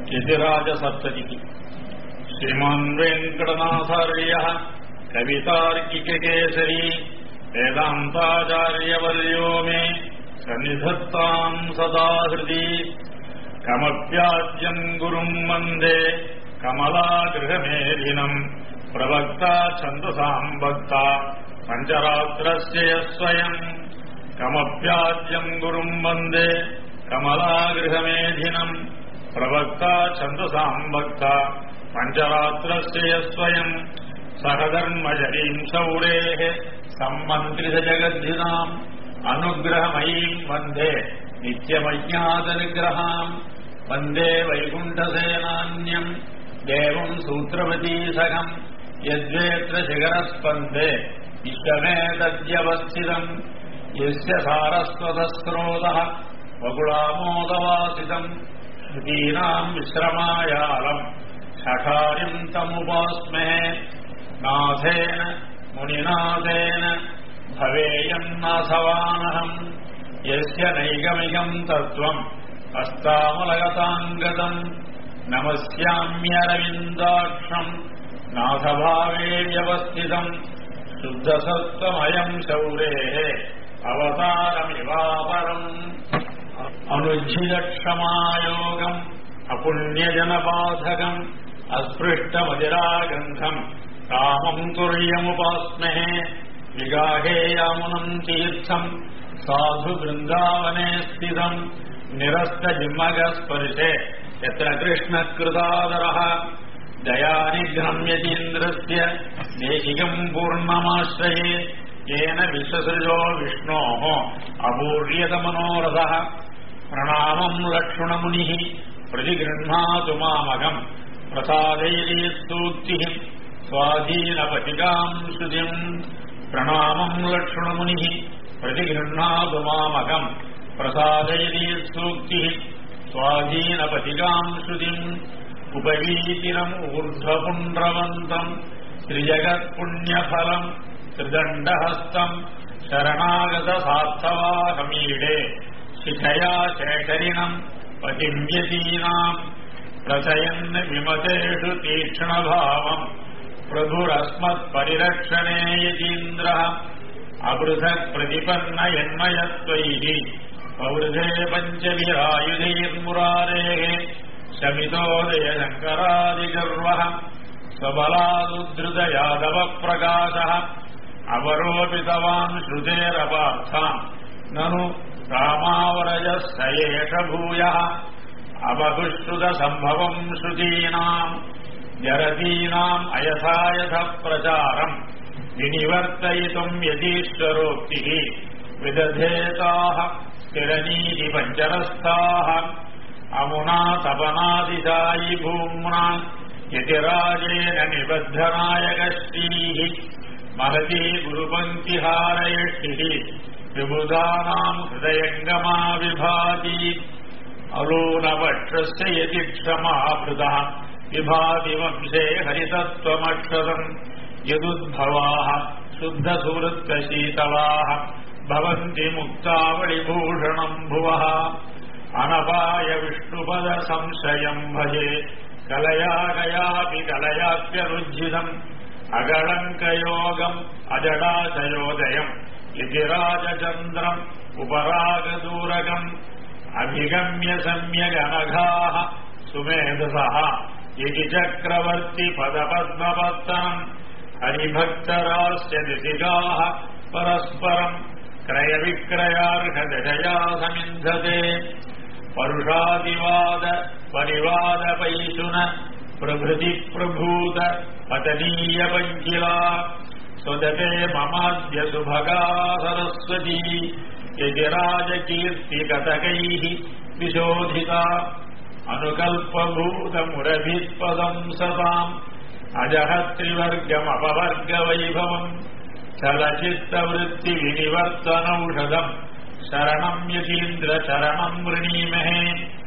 యతిరాజసప్తతికి శ్రీమాన్ వెంకటనాథార్య కవితార్కికేసరి వేదాంతాచార్యవర్యో మే సన్నిధత్తాం సదా హృది కమప్యాద్యం గురుం వందే కమలాగృహమేధినం ప్రవక్త ఛందసాం భక్త పంచరాత్రస్య స్వయం కమప్యాద్యం గురుం వందే కమలాగృహమేధినం ప్రవక్త ఛందసాం భక్త పంచరాత్రస్య స్వయం సహధర్మజరీం శౌరే సమ్మంత్రిత జగద్ధినాం అనుగ్రహమయీం వందే నిత్యమజ్ఞాతనిగ్రహాం వందే వైకుంఠసేనాన్యం దేవం సూత్రవతీ సగం యద్వేత్ర శిఖరస్పందే విశ్వమేతద్యవస్థితం యస్య సారస్వతస్రోత వగుళామోదవాసితం శృతీనాం విశ్రమాయాలం షఠారిం తముపాస్మే నాథేన మునినాథేన భవేయం నాథవానహం యస్య నైగమిగం తత్వం హస్తామలగతాంగతం నమస్యామ్యరవిందాక్షం నాథభావే వ్యవస్థితం శుద్ధసత్వమయం శౌరే అవతారమివాపరం అనుజ్జితక్షమాయోగం అపుణ్యజనబాధకం అస్పృష్టమదిరాగంధం కామం తుర్యముపాస్మహే విగాహేయామునం తీర్థం సాధు బృందావనే స్థితం నిరస్త జిమ్మగ స్పర్శే ఎత్ర కృష్ణ కృతాదర దయానిఘ్నమ్యతీంద్రస్య దేశికం పూర్ణమాశ్రయే ఏన విశ్వసృజో విష్ణో అపూర్యతమనోరథ ప్రణామం లక్ష్మణముని ప్రతిగృహ్ణాతు మామగం ప్రసాదైరీ సూక్తి స్వాధీనపతికాం శృతిం ప్రణామం లక్ష్మణముని ప్రతిగృహ్ణాతు మామగం ప్రసాదైరీ సూక్తి స్వాధీనపతికాం శృతిం ఉపవీతినం ఊర్ధ్వపుండ్రవంతం త్రిజగత్పుణ్యఫలం త్రిదండహస్తం శరణాగత సార్థవాహమీడే శిఖయా శేఖరిణం పతివ్యతీనాం ప్రచయన్ విమతేషు తీక్ష్ణభావం ప్రభురస్మత్పరిరక్షణే యతీంద్ర అబృధ ప్రతిపన్న యన్మయత్వై పౌరుధే పంచభిరాయుధైర్మురారే శమితోదయ శంకరాదిగర్వ స్వబలాదుద్ధృత యాదవ ప్రకాశ అవరోపితవాన్ శృతేరపార్థాం నను రామావరజ సయేష భూయ అవబుశ్రుత సంభవం శృతీనాం జరతీనాం అయథాయథ ప్రచారం వినివర్తయితుం యదీశ్వరోక్తి విదధేతా స్థిరనీతి పంచరస్థాః అమునా తపనాదిశాయి భూమ్నా యతిరాజేన నిబద్ధనాయకశ్రీः మహతీ గురుపంక్తిహారయష్టిः విబుధానాం హృదయంగమా విభాతి అలోనవక్షస్య యతి క్షమాభృతः విభాతి వంశే హరితత్వమక్షరం యదుద్భవాः శుద్ధసువృత్తశీతలాः భవంతి ముక్తావళిభూషణం భువः అనపాయ విష్ణుపద సంశయం భజే కలయా గయాపి కలయాప్యరుజ్జితం అగళంకయోగం అజడాచయోదయం ఇది రాజచంద్రం ఉపరాగదూరకం అభిగమ్య సమ్యగనఘా సుమేధస ఇది చక్రవర్తి పదపద్మపత్తనం హరిభక్తరాశ్చ దిశిగా పరస్పరం క్రయ విక్రయార్హదశయా సమింధతే పరుషాదివాద పరివాద పైశున ప్రభృతి ప్రభూత పతనీయ పంకిలా స్వదతే మమాద్య సుభగా సరస్వతీ యది రాజకీర్తి కథకై విశోధిత అనుకల్పభూతమురభిత్పదం సతాం అజహ త్రివర్గమపవర్గ వైభవం చలచిత్తవృత్తి వినివర్తనౌషధం శరణం యతీంద్ర శరణం వృణీమహే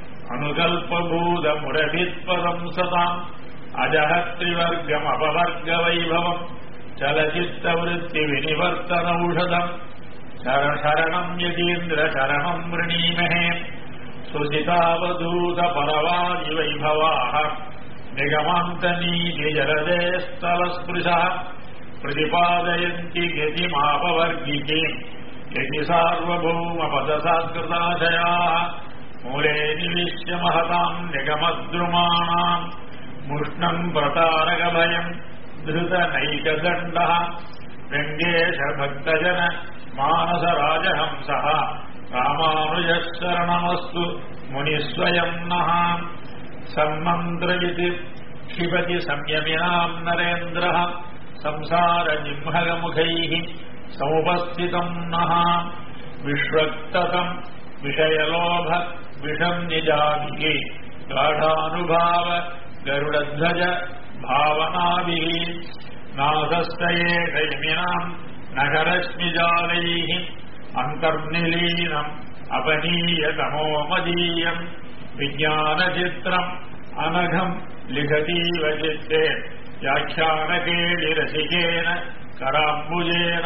అనుకల్పభూతమురభిత్పదం సతాం అజహ త్రివర్గమపవర్గ వైభవం చలచిత్తవృత్తి వినివర్తనౌషధం శరణం యతీంద్ర శరణం వృణీమహే సుసితావధూత పరవాది వైభవా నిగమాంతనీతి జలదే స్థల స్పృశ ప్రతిపాదయంతి గతిమాపవర్గికి యతి సార్వభౌమ పదసాత్కృతాశయా మూలే నివిశ్య మహతాం నిగమద్రుమాణాం ముష్ణం ప్రతారకభయం ధృత నైకదండ వెంగేశ భక్తజన మానస రాజహంస రామానుజశరణమస్తు మునిస్వయం నః సన్మంత్రయితి క్షిపతి సంయమినాం నరేంద్ర సంసార జింహగముఖై సముపస్థితం నః విశ్వక్తతం విషయలోభ విషం నిజాభి గాఢానుభావ గరుడధ్వజ భావనాభి నాదస్తయేషయమినాం నగరశ్మిజాలై అంతర్నిలీనం అపనీయతమో మదీయం విజ్ఞానచిత్రం అనఘం లిఖతీవ చిత్తే వ్యాఖ్యానకేళిరసికేన కరాంబుజేన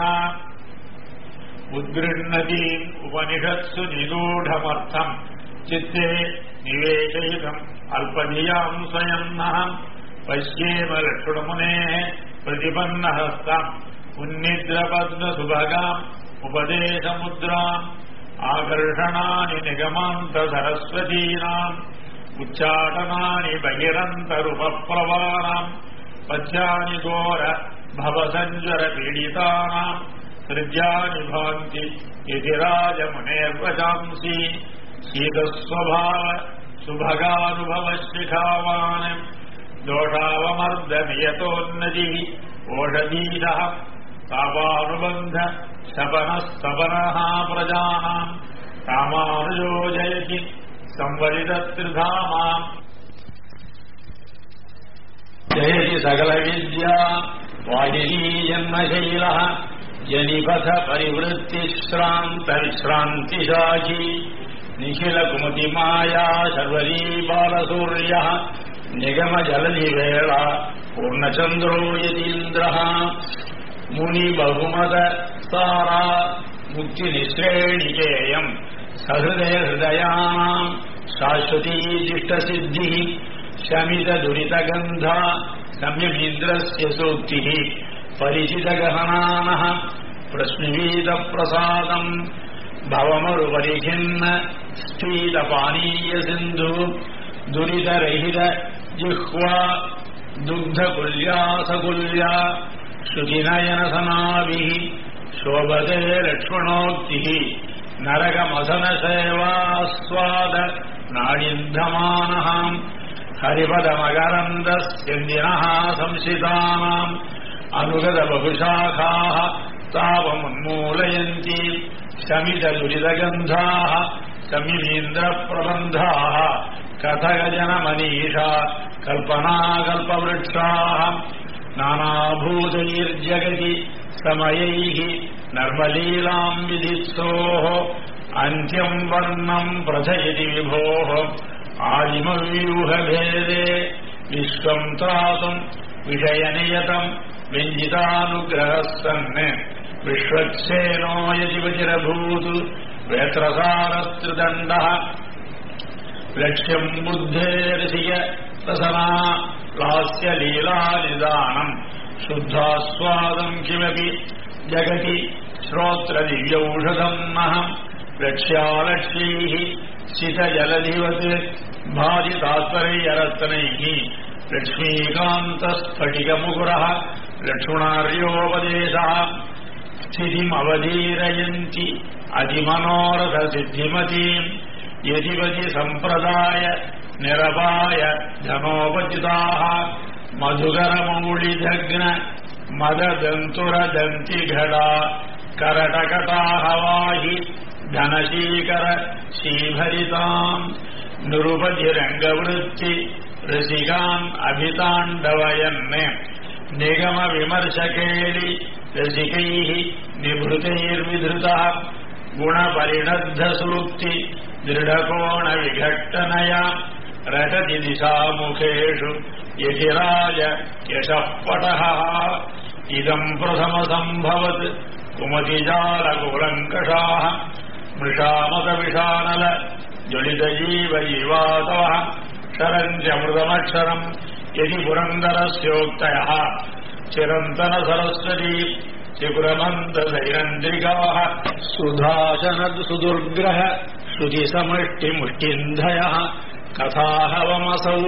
ఉద్గృహ్ణతీం ఉపనిషత్సు నిగూఢమర్థం చిత్తే నివేశయితం అల్పధియాం స్వయం నహం పశ్యేమ లక్ష్మణమునే ప్రతిపన్నహస్తం ఉన్నిద్రపద్మసుభగాం ఉపదేశముద్రాం ఆకర్షణాని నిగమాంత సరస్వతీనాం ఉచ్చాటనాని బహిరంతరుపప్లవానాం పద్యాని ఘోర భవసంజర పీడితానాం హృద్యాని భాంతి ఇది రాజమునేర్వచాంసి శీతస్వభావ సుభగానుభవ శిఖావాన్ దోషావమర్దనియతోన్నది ఓషధీర తాపానుబంధ శపన స్తపన ప్రజానాం రామానుజో జయతి సంవరిత త్రిధామాం జయతి సకల విద్యా వాహినీ జన్మశైల జనిపథ పరివృత్తి శ్రాంత విశ్రాంతి శాఖీ నిఖిల కుమతి మాయా శర్వరీ బాలసూర్య నిగమ జలధి వేళ పూర్ణచంద్రో యతీంద్ర ముని బహుమత సారా ముక్తి నిశ్రేణికేయం సహృదయ హృదయానాం శాశ్వతీజిష్ట సిద్ధి శమిత దురిత గంధ సంయమీంద్రస్య సూక్తి పరిచిత గహనాన ప్రశ్నవీత ప్రసాదం భవమరు పరిఖిన్న స్థీత పానీయ సింధు దురితరహిత జిహ్వా దుగ్ధకుల్యాసకుల్యా శుచినయన సనాభి శోభతే లక్ష్మణోక్తి నరకమసన సేవాస్వాద నాడింధమాన హరిపదమకరందస్యందిన సంసితానాం అనుగత బహుశాఖా తాపమున్మూలయంతి శమిత దురితగంధా శమిలీంద్ర ప్రబంధా కథగజన మనీషా కల్పనాకల్పవృక్షా నానాభూతైర్జగతి సమయై నర్మలీలాం విదిత్సో అంత్యం వర్ణం ప్రథయతి విభో ఆదిమవ్యూహభేదే విశ్వం త్రాతుం విషయనియతం వ్యంజితానుగ్రహసన్ విశ్వక్సేనో యతివచిరభూతు వేత్రసారస్త్రిదండ లక్ష్యం బుద్ధేరసియ రసనా లాస్య లీలానిదానం శుద్ధాస్వాదం కిమపి జగతి శ్రోత్ర దివ్యౌషధం మహం లక్ష్యాలక్ష్యై సితజలధివత్ భాతి తాత్పర్యరత్నై లక్ష్మీకాంతస్ఫటికముకుర లక్ష్మణార్యోపదేశ స్థితిమవధీరయంతి అతిమనోరథ సిద్ధిమతీం యతివతి సంప్రదాయ నిరపాయ ధనోపచితా మధుకరమౌళిదగ్న మదదంతురదంతిఘడా కరటకటాహవాహి ధనశీకర శ్రీభరితాం నిరుపధిరంగవృత్తి రసికాన్ అభితాండవయన్ నిగమ విమర్శకేళి రసికై నిభృతైర్విధృత గుణపరిణద్ధ సూక్తి దృఢకోణ విఘట్టనయ రటతి దిశాముఖేషు యతిరాజ యశపట ఇదం ప్రథమ సంభవత్ కుమతిజాలకులంకషా మృషామత విషానల ज्वलितजीव जीवातवः शरन्त्यमृतमक्षरम् यदि पुरन्दरस्योक्तयः चिरन्तन सरस्वती त्रिपुरमन्तदैरन्द्रिकाः सुधासन सुदुर्ग्रह श्रुतिसमष्टिमुष्टिन्धयः कथाहवमसौ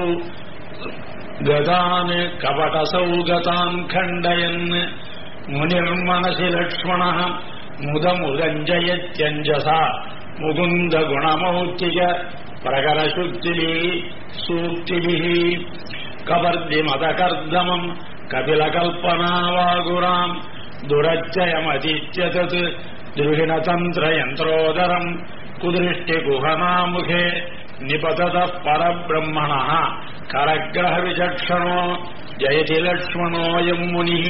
गतान् कपटसौ गतान् खण्डयन् मुनिर्मनसि लक्ष्मणः मुदमुदञ्जयत्यञ्जसा मुकुन्दगुणमौक्तिक प्रकरशुक्तिभिः सूक्तिभिः कवर्दिमदकर्दमम् कपिलकल्पनावागुराम् दुरत्ययमतीत्य तत् द्रुहिणतन्त्रयन्त्रोदरम् कुदृष्टिगुहनामुखे निपततः परब्रह्मणः करग्रहविचक्षणो जयति लक्ष्मणोऽयम् मुनिः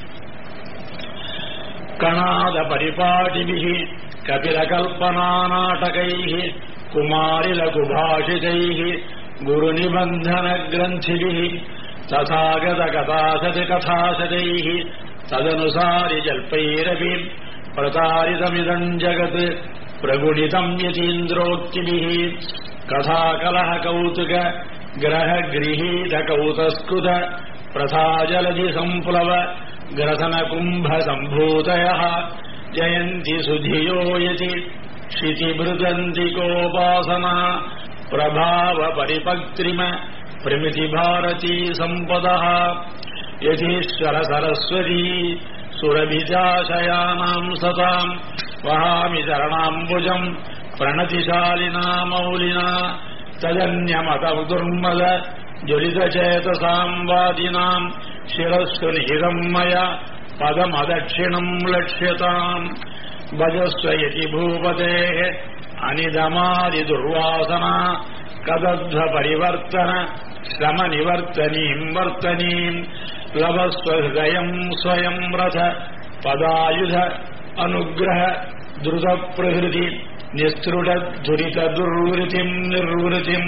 कणादपरिपाटिभिः कपिलकल्पनानाटकैः कुमारिलघुभाषितैः गुरुनिबन्धनग्रन्थिभिः तथागतकथासति कथासतैः तदनुसारि जल्पैरपि प्रतारितमिदम् जगत् प्रगुणितम् यतीन्द्रोक्तिभिः कथाकलह कौतुक ग्रहगृहीत कौतस्कुत प्रथाजलधि सम्प्लव ग्रथनकुम्भसम्भूतयः जयन्ति सुधियो यति क्षितिभृदन्तिकोपासना प्रभावपरिपक्त्रिम प्रमितिभारती सम्पदः यतीश्वर सरस्वती सुरभिजाशयानाम् सताम् वहामि चरणाम्बुजम् प्रणतिशालिना मौलिना तदन्यमत दुर्मद ज्वलितचेतसाम् वादिनाम् शिरस्सु निहितम् मया पदमदक्षिणम् लक्ष्यताम् भजस्व यति भूपतेः अनिदमादिदुर्वासना कदध्वपरिवर्तन श्रमनिवर्तनीम् वर्तनीम् लभस्व हृदयम् स्वयम् रथ पदायुध अनुग्रह द्रुतप्रहृति निःसृढदुरितदुर्वृतिम् निर्वृतिम्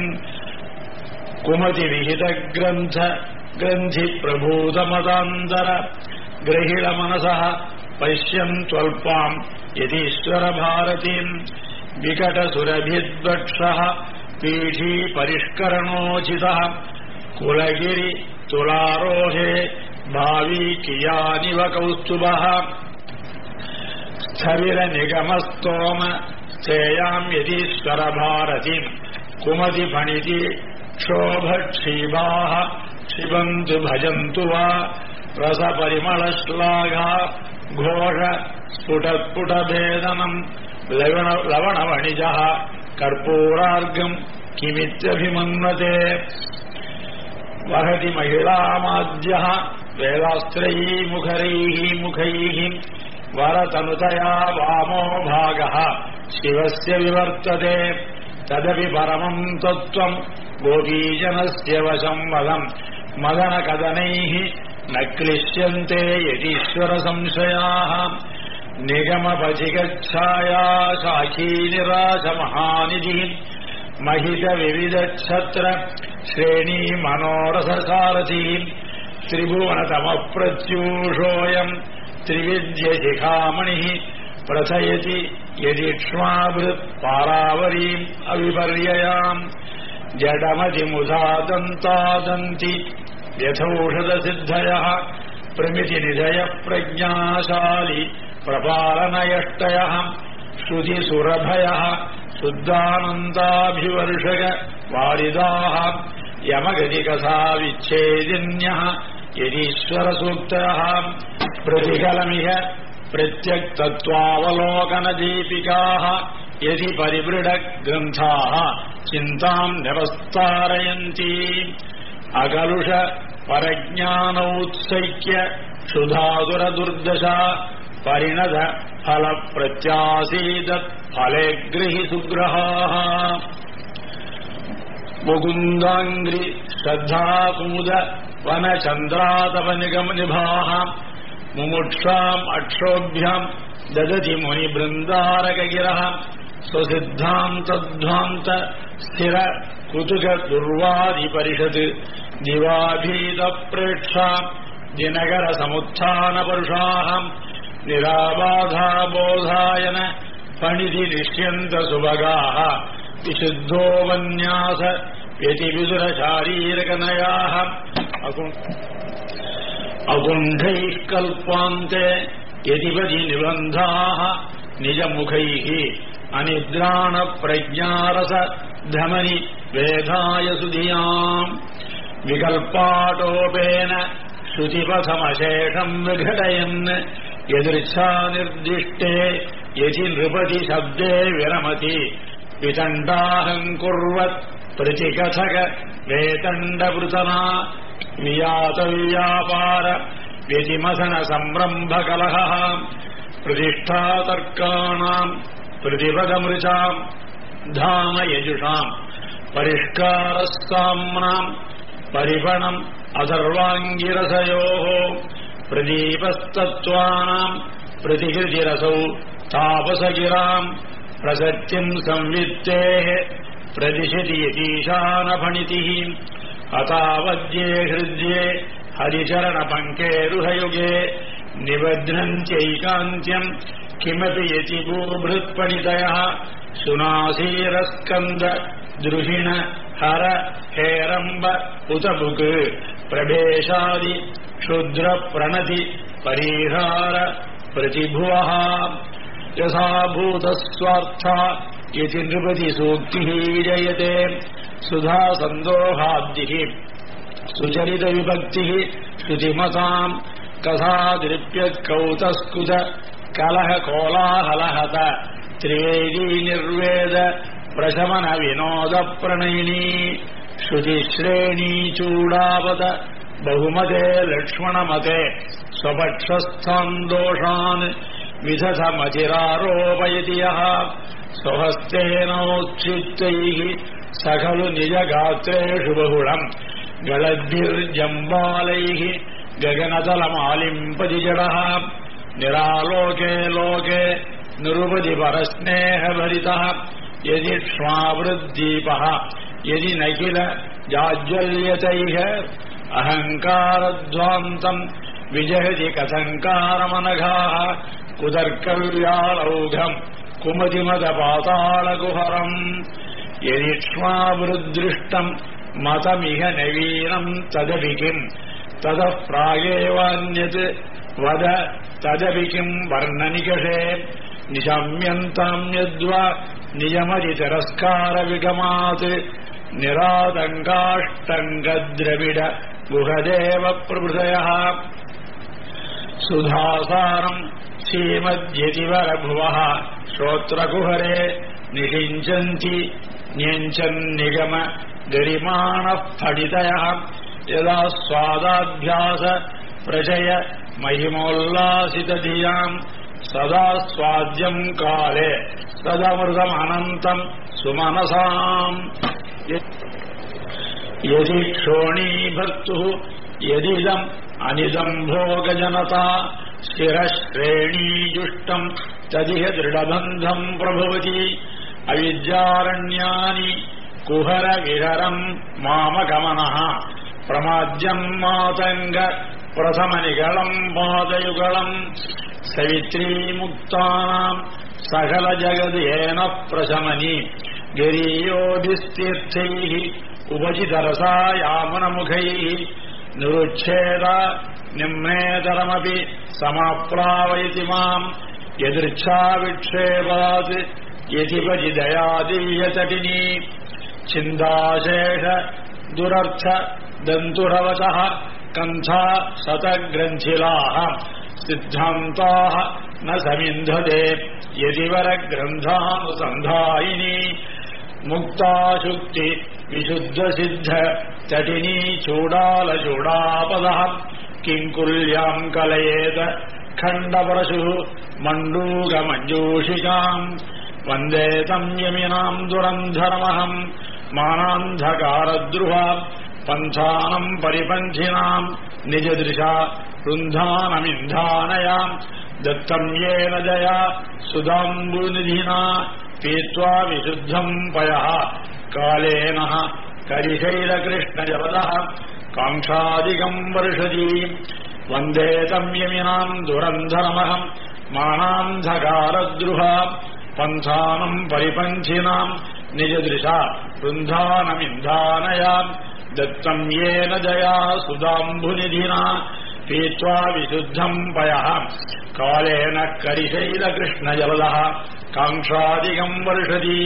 कुमतिविहितग्रन्थ ग्रन्थिप्रभूतमतान्तर ग्रहिणमनसः पश्यन् त्वल्पाम् यतीश्वरभारतीम् विकटसुरभिद्वक्षः पीठी परिष्करणोचितः कुलगिरि तुलारोहे भावी कियानिव कौस्तुभः स्थविरनिगमस्तोम स्थेयाम् यतीश्वरभारतीम् कुमतिफणिति क्षोभक्षीभाः क्षिबन्तु भजन्तु वा रसपरिमलश्लाघा घोष स्फुटस्फुटभेदनम् लवण लवणवणिजः कर्पूरार्गम् किमित्यभिमन्वते वहति महिलामाद्यः वेलास्त्रैः मुखरैः मुखैः वरतनुतया वामो भागः शिवस्य विवर्तते तदपि परमम् तत्त्वम् गोपीजनस्य वशम् वदम् मदनकदनैः न क्लिश्यन्ते यतीश्वरसंशयाः निगमपचिगच्छाया शाखीनिराशमहानिधिः महितविविधच्छत्र श्रेणी मनोरससारथिः त्रिभुवनतमप्रत्यूषोऽयम् त्रिविद्यशिखामणिः प्रथयति यदिक्ष्माभृत् पारावरीम् अविपर्ययाम् जडमतिमुधादन्तादन्ति यथौषधसिद्धयः प्रमितिनिधयः प्रज्ञाशालि प्रपालनयष्टयः श्रुतिसुरभयः शुद्धानन्दाभिवर्षक वारिदाः यमगतिकथा विच्छेदिन्यः यदीश्वरसूक्तयः प्रतिकलमिह प्रत्यक्तत्वावलोकनदीपिकाः यदि परिवृढग्रन्थाः चिन्ताम् निरस्तारयन्ति अकलुष परज्ञानौत्सैक्य क्षुधासुरदुर्दशा परिणत फलप्रत्यासीदत् फले गृहि सुग्रहाः मुकुन्दाङ्घ्रि श्रद्धा कुमुद वनचन्द्रातपनिगमनिभाः मुमुक्षाम् अक्षोभ्याम् ददति मुनिबृन्दारकगिरः स्वसिद्धान्तध्वान्त स्थिर कुतुक दुर्वादिपरिषत् दिवाभीतप्रेक्षा दिनकरसमुत्थानपरुषाः निराबाधा बोधायन पणिति निष्यन्त सुभगाः विशुद्धोपन्यास व्यतिविदुरशारीरकनयाः अकुण्ठैः कल्पान्ते यतिपदि निबन्धाः निजमुखैः अनिद्राणप्रज्ञारस धमनि वेधाय सुधियाम् विकल्पाटोपेन श्रुतिपथमशेषम् विघटयन् यदृच्छानिर्दिष्टे यदि नृपति शब्दे विरमति वितण्डाहम् कुर्वत् प्रतिकथक वेतण्डवृतना वियातव्यापार व्यतिमथन सम्रम्भकलहः प्रतिष्ठातर्काणाम् प्रतिपदमृचाम् धाम यजुषाम् परिष्कारस्ताम्नाम् परिपणम् अथर्वाङ्गिरसयोः प्रदीपस्तत्त्वानाम् प्रतिकृतिरसौ तापसगिराम् प्रसत्यम् संवित्तेः प्रदिशति यतीशानफणितिः अतावद्ये हृद्ये हरिचरणपङ्केरुहयुगे निबध्नन्त्यैकान्त्यम् किमपि यतिगोभृत्पणितयः सुनासीरस्कन्द द्रुहिण हर हेरम्ब उतबुक् प्रभेशादि क्षुद्रप्रणति परिहार प्रतिभुवः यथा भूतस्वार्था इति नृपति सूक्तिः जयते सुधा सन्दोहाब्दिः सुचरितविभक्तिः श्रुतिमताम् कथादृप्यकौतस्कुत कलह कोलाहलहत त्रिवेदी निर्वेद प्रशमन विनोद प्रणयिनी श्रुतिश्रेणी चूडावत बहुमते लक्ष्मणमते स्वपक्षस्थान् दोषान् विधथमतिरारोपयति यः स्वहस्तेनोच्छित्तैः स खलु निजगात्रेषु बहुळम् गलद्भिर्जम्बालैः गगनतलमालिम्पति जडः निरालोके लोके निरुपति परस्नेहभरितः यदि क्ष्मावृद्दीपः यदि न किल जाज्वल्यतैः अहङ्कारध्वान्तम् विजहति कथङ्कारमनघाः कुदर्कव्यालौघम् कुमतिमदपाताळकुहरम् यदि क्ष्मावृद्दृष्टम् मतमिह नवीनम् तदपि किम् ततः प्रागेवान्यत् वद तदपि किम् वर्णनिकषे निशम्यन्ताम् यद्वा निजमतितिरस्कारविगमात् निरातङ्काष्टङ्गद्रविड गुहदेव प्रभृतयः सुधासारम् श्रीमद्यतिवरभुवः श्रोत्रकुहरे निषिञ्चन्ति न्यञ्चन्निगम गरिमाणः फटितयः यदा स्वादाभ्यास प्रचय महिमोल्लासितधियाम् सदा स्वाद्यम् काले तदमृतमनन्तम् सुमनसाम् यदि क्षोणीभर्तुः यदिदम् अनिदम् भोगजनता शिरश्रेणीजुष्टम् तदिह दृढबन्धम् प्रभवति अविद्यारण्यानि कुहरविहरम् मामगमनः प्रमाद्यम् मातङ्ग प्रथमनिगलम् पादयुगलम् सवित्रीमुक्तानाम् सकलजगदेन प्रशमनि गिरीयोभिस्तीर्थैः उपचितरसा यामनमुखैः निरुच्छेद निम्नेतरमपि समाप्लावयति माम् यदृच्छाविक्षेपात् यतिपचिदयादिव्यतटिनी छिन्दाशेष दुरर्थ दन्तुरवचः कन्था शतग्रन्थिलाः सिद्धान्ताः न समिन्धते यदिवरग्रन्थानुसन्धायिनी मुक्ताशुक्ति विशुद्धसिद्ध तटिनी चूडालचूडापदः किङ्कुल्याम् कलयेत खण्डपरशुः मण्डूकमञ्जूषिकाम् वन्दे तम् यमिनाम् दुरन्धरमहम् मानान्धकारद्रुहा पन्थानम् परिपन्थिनाम् निजदृशा रुन्धानमिन्धानयाम् दत्तम् येन जया सुधाम्बुनिधिना पीत्वा विशुद्धम् पयः कालेन करिशैलकृष्णजलदः काङ्क्षादिकम् वर्षति वन्दे तम् यमिनाम् दुरन्धरमहम् मानान्धकारद्रुहा पन्थानम् परिपन्थिनाम् निजदृशा वृन्धानमिन्धानयाम् दत्तम् येन दया सुदाम्बुनिधिना पीत्वा विशुद्धम् पयः कालेन करिशैलकृष्णजलदः काङ्क्षादिकम् वर्षति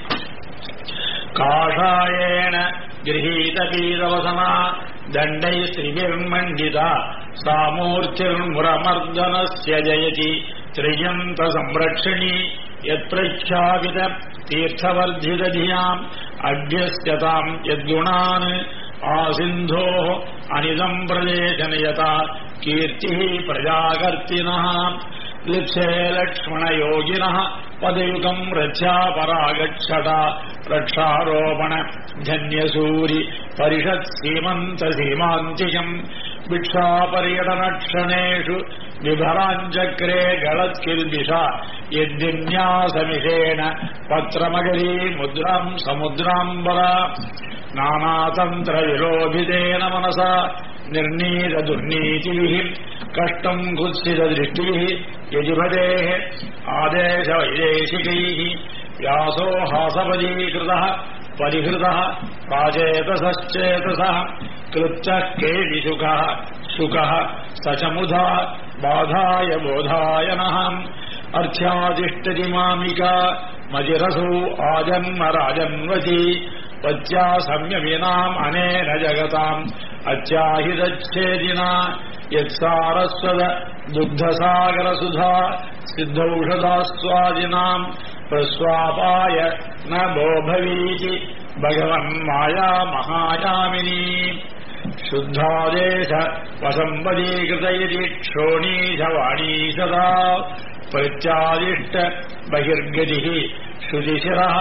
काषायेण गृहीतपीतवसना दण्डैः श्रिभिर्मण्डिता सा मूर्तिर्मुरमर्दनस्य जयति त्रियन्तसंरक्षिणी यत्प्रख्यापित तीर्थवर्धितधियाम् अभ्यस्यताम् यद्गुणान् आसिन्धोः अनिदम् प्रदेशनयता कीर्तिः प्रजाकर्तिनः लिप्से लक्ष्मणयोगिनः पदयुगम् रथ्यापरागच्छटा रक्षारोपण धन्यसूरि परिषत् सीमन्त सीमान्तिकम् भिक्षापर्यटनक्षणेषु विभराञ्चक्रे गळत्किल्बिषा यद्विन्यासमिषेण पत्रमगरी मुद्राम् समुद्राम्बरा नानातन्त्रविलोभितेन मनसा निर्णीतदुर्नीतिभिः कष्टम् कुत्सितदृष्टिः यजिपदेः आदेशवैदेशिकैः व्यासो हासपदीकृतः परिहृतः प्राचेतसश्चेतसः कृत्यः केलिशुकः सुखः सचमुधा बाधाय बोधाय नः अर्थ्यातिष्ठति मामिका मजिरसौ आजन्म राजन्वती पत्या संयमिनाम् अनेन जगताम् अत्याहितच्छेदिना यत्सारस्वद दुग्धसागरसुधा सिद्धौषधास्वादिनाम् प्रस्वापाय न बोभवीति भगवन्माया महायामिनी शुद्धादेश वसम्पदीकृत इति क्षोणीशवाणी सदा प्रत्यादिष्ट बहिर्गतिः श्रुतिशिरः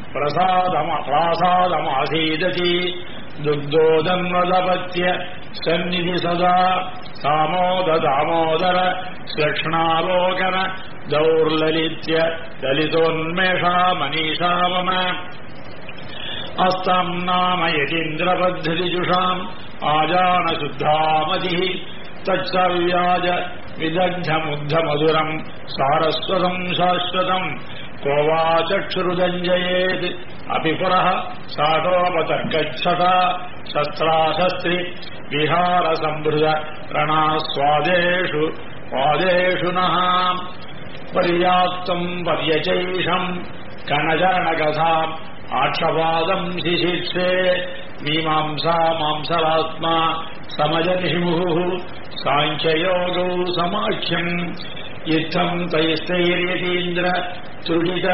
प्रासादमासीदति दुग्धोदन्वदपत्य सन्निधि सदा सामोद दामोदर श्लक्ष्णालोकन दौर्ललित्य ललितोन्मेषा मनीषा मम अस्ताम् नाम यतीन्द्रपद्धतिजुषाम् आजानशुद्धामतिः तत्सव्याज विदग्धमुग्धमधुरम् सारस्वतम् शाश्वतम् को वा चक्षुरुदञ्जयेत् अपि पुरः साटोपतर्गच्छता शस्त्राशस्त्रि विहारसम्भृत रणास्वादेषु वादेषु नः पर्याप्तम् पर्यचैषम् कणचरणकथाम् आक्षपादम् शिशिक्षे मीमांसा मांसरात्मा समजनिमुहुः साङ्ख्ययोगौ समाख्यम् इत्थम् तैस्तैर्यतीन्द्र त्रुटित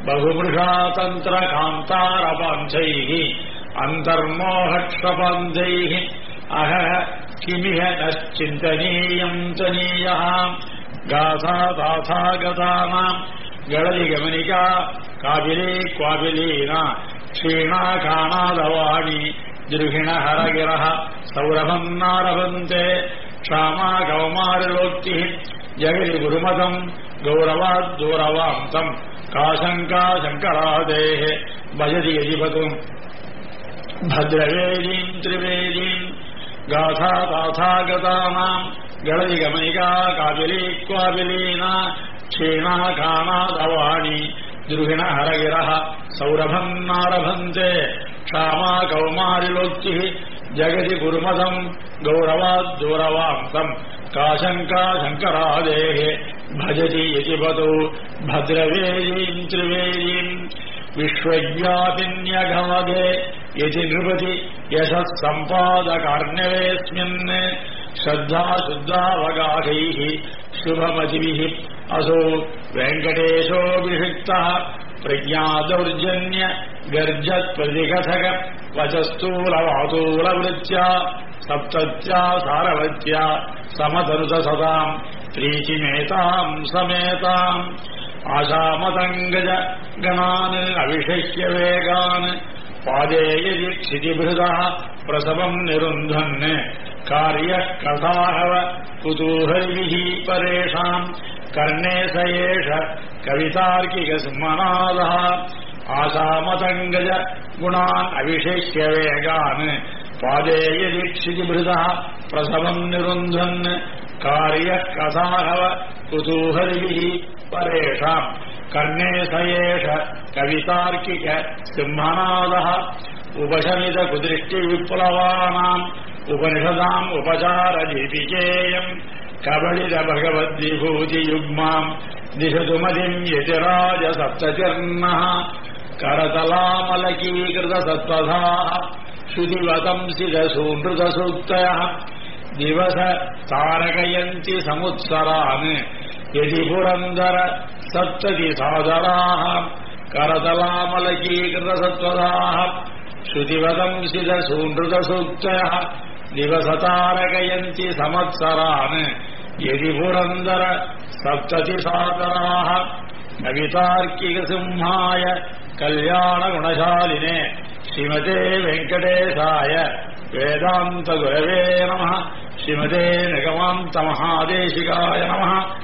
बहुमृषातन्त्रकान्तारपान्थैः अन्तर्मोहक्षपन्थैः अहः किमिह नश्चिन्तनीयम् तनीयः गाथा दाथा गतानाम् गळदिगमनिका काबिली क्वाबिलीना क्षीणा काणादवाणी दृहिणहरगिरः सौरभम् नारभन्ते क्षामा कौमारलोक्तिः जगति गुरुमतम् गौरवाद्दूरवान्तम् काशङ्का शङ्करादेः भजति यजिपतुम् भद्रवेदीम् त्रिवेदीम् गाथा ताथा गतानाम् गळदिगमनिका काबिली क्वाबिलीना क्षीणा काणादवाणी द्रुहिणहरगिरः सौरभम् नारभन्ते क्षामा कौमारिलोक्तिः जगति गुरुमदम् गौरवाद्दूरवान्तम् काशङ्का शङ्करादेः भजति यतिपतौ भद्रवेदीम् त्रिवेदीम् विश्वव्यापिन्यघमदे यति नृपति यशः सम्पादकार्णवेऽस्मिन् श्रद्धा शुद्धावगाहैः शुभमतिभिः असौ वेङ्कटेशोऽभिषिक्तः प्रज्ञादौर्जन्य गर्जत्प्रतिकथक वचस्तूलवातूलवृत्या सप्तत्या सारवत्या समतरुत सदाम् प्रीतिमेताम् समेताम् आशामतङ्गज गणान् अविषह्य वेगान् पादे यदि क्षितिभृतः प्रसवम् निरुन्धन् कार्यः कथाहव कुतूहलिभिः परेषाम् कर्णे स एष कवितार्किकसिंहनादः आशामतङ्गज गुणान् अविषेह्य वेगान् पादे यदि क्षितिभृतः प्रसवम् निरुन्धन् कार्यः कथाहव कुतूहलिभिः परेषाम् कर्णे स एष कवितार्किक सिंहनादः उपशमितकुदृष्टिविप्लवानाम् उपनिषदाम् उपचारदीपिकेयम् कबलितभगवद्विभूतियुग्माम् दिशतु मतिम् यतिराजसप्ततिर्नः करतलामलकीकृतसत्त्वधाः श्रुतिवतंसिदसूनृतसूक्तयः दिवस तारकयन्ति समुत्सरान् यदि पुरन्दर सप्तति सादराः करतलामलकीकृतसत्त्वदाः श्रुतिवदंसिदसूनृतसूक्तयः दिवसतारकयन्ति संवत्सरान् यदि पुरन्दर सप्तति सादराः कवितार्किकसिंहाय कल्याणगुणशालिने श्रीमते वेङ्कटेशाय वेदान्तगुरवे नमः श्रीमते निगमान्तमहादेशिकाय नमः